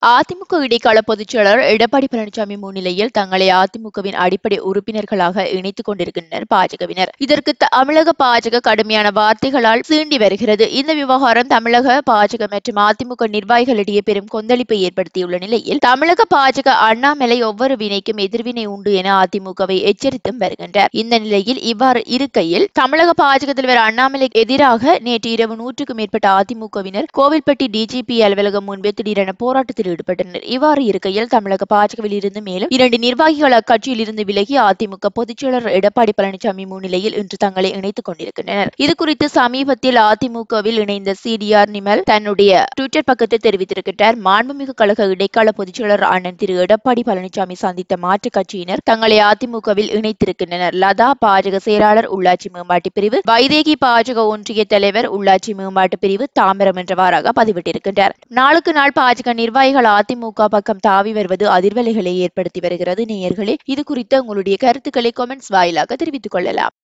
அதிமுக இடைக்கால பொதுச்செயலாளர் எடப்பாடி பழனிசாமி முன்னிலையில் தங்களை அதிமுகவின் அடிப்படை உறுப்பினர்களாக இணைத்துக் கொண்டிருக்கின்றனர் பாஜகவினர் இதற்கு தமிழக பாஜக கடுமையான வார்த்தைகளால் சீண்டி வருகிறது இந்த விவகாரம் தமிழக பாஜக மற்றும் அதிமுக நிர்வாகிகளிடையே பெரும் கொந்தளிப்பை ஏற்படுத்தியுள்ள நிலையில் தமிழக பாஜக அண்ணாமலை ஒவ்வொரு வினைக்கும் எதிர்வினை உண்டு என அதிமுகவை எச்சரித்தும் வருகின்றார் இந்த நிலையில் இவ்வாறு இருக்கையில் தமிழக பாஜக தலைவர் அண்ணாமலை எதிராக நேற்று இரவு நூற்றுக்கும் மேற்பட்ட அதிமுகவினர் கோவில்பட்டி டிஜிபி அலுவலகம் முன்பே திடீரென போராட்டத்தில் ஈடுபட்டனர் இவ்வாறு இருக்கையில் தமிழக பாஜகவில் இருந்து மேலும் இரண்டு நிர்வாகிகள் அக்கட்சியில் இருந்து விலகி அதிமுக பொதுச்செயலாளர் எடப்பாடி பழனிசாமி முன்னிலையில் இன்று தங்களை இணைத்துக் கொண்டிருக்கின்றனர் இது குறித்து சமீபத்தில் அதிமுகவில் இணைந்த சிடிஆர் நிமல் தன்னுடைய ட்விட்டர் பக்கத்தில் தெரிவித்திருக்கிறார் மாண்புமிகு கழக இடைக்கால பொதுச்செயலாளர் அண்ணன் திரு எடப்பாடி பழனிசாமி சந்தித்த மாற்றுக் கட்சியினர் தங்களை அதிமுகவில் இணைத்திருக்கின்றனர் லதா பாஜக செயலாளர் உள்ளாட்சி மேம்பாட்டு பிரிவு வைதேகி பாஜக ஒன்றிய தலைவர் உள்ளாட்சி மேம்பாட்டு பிரிவு தாம்பரம் என்றவாறாக பதிவிட்டிருக்கின்றார் நாளுக்கு நாள் பாஜக நிர்வாகிகள் அதிமுக பக்கம் தாவி வருவது அதிர்வலைகளை ஏற்படுத்தி வருகிறது நேயர்களே இது குறித்த உங்களுடைய கருத்துக்களை கமெண்ட்ஸ் வாயிலாக தெரிவித்துக் கொள்ளலாம்